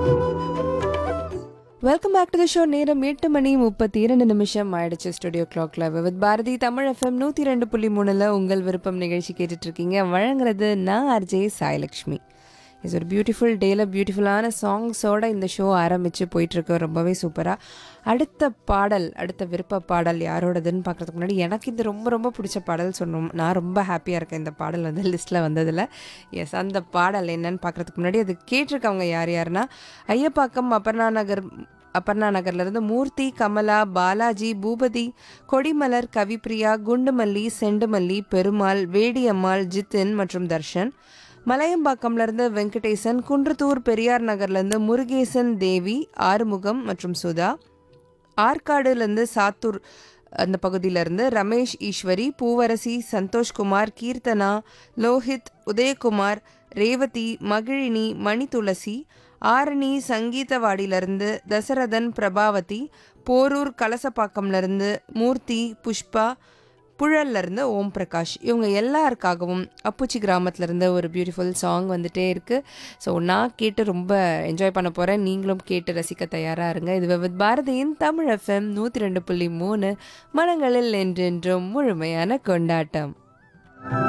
welcome back to the show நேரம் எட்டு மணி முப்பத்தி இரண்டு நிமிஷம் ஆயிடுச்சு ஸ்டுடியோ கிளாக்ல வித் பாரதி தமிழ் எஃப்எம் நூற்றி ரெண்டு புள்ளி மூணில் உங்கள் விருப்பம் நிகழ்ச்சி கேட்டுட்டு இருக்கீங்க வழங்குறது நான் ஆர்ஜே சாய்லக்ஷ்மி இஸ் ஒரு பியூட்டிஃபுல் டேல பியூட்டிஃபுல்லான சாங்ஸோட இந்த ஷோ ஆரம்பித்து போயிட்டுருக்கு ரொம்பவே சூப்பராக அடுத்த பாடல் அடுத்த விருப்ப பாடல் யாரோடதுன்னு பார்க்குறதுக்கு முன்னாடி எனக்கு இது ரொம்ப ரொம்ப பிடிச்ச பாடல் சொன்னோம் நான் ரொம்ப ஹாப்பியாக இருக்கேன் இந்த பாடல் வந்து லிஸ்ட்டில் வந்ததில் எஸ் அந்த பாடல் என்னன்னு பார்க்குறதுக்கு முன்னாடி அது கேட்டிருக்கவங்க யார் யாருன்னா ஐயப்பாக்கம் அபர்ணா நகர் அபர்ணா நகர்லேருந்து மூர்த்தி கமலா பாலாஜி பூபதி கொடிமலர் கவிப்ரியா குண்டுமல்லி செண்டுமல்லி பெருமாள் வேடியம்மாள் ஜித்தின் மற்றும் தர்ஷன் மலையம்பாக்கம்லேருந்து வெங்கடேசன் குன்றத்தூர் பெரியார் நகர்லேருந்து முருகேசன் தேவி ஆறுமுகம் மற்றும் சுதா ஆற்காடுலேருந்து சாத்தூர் அந்த பகுதியிலேருந்து ரமேஷ் ஈஸ்வரி பூவரசி சந்தோஷ்குமார் கீர்த்தனா லோஹித் உதயகுமார் ரேவதி மகிழினி மணி துளசி ஆரணி சங்கீதவாடியிலிருந்து தசரதன் பிரபாவதி போரூர் கலசப்பாக்கம்லேருந்து மூர்த்தி புஷ்பா புழல்லேருந்து ஓம் பிரகாஷ் இவங்க எல்லாருக்காகவும் அப்புச்சி கிராமத்துலேருந்து ஒரு பியூட்டிஃபுல் சாங் வந்துட்டே இருக்குது ஸோ நான் கேட்டு ரொம்ப என்ஜாய் பண்ண போகிறேன் நீங்களும் கேட்டு ரசிக்க தயாராக இருங்க இது வித் பாரதியின் தமிழ் எஃப்எம் நூற்றி ரெண்டு புள்ளி மூணு மனங்களில் என்றென்றும் முழுமையான கொண்டாட்டம்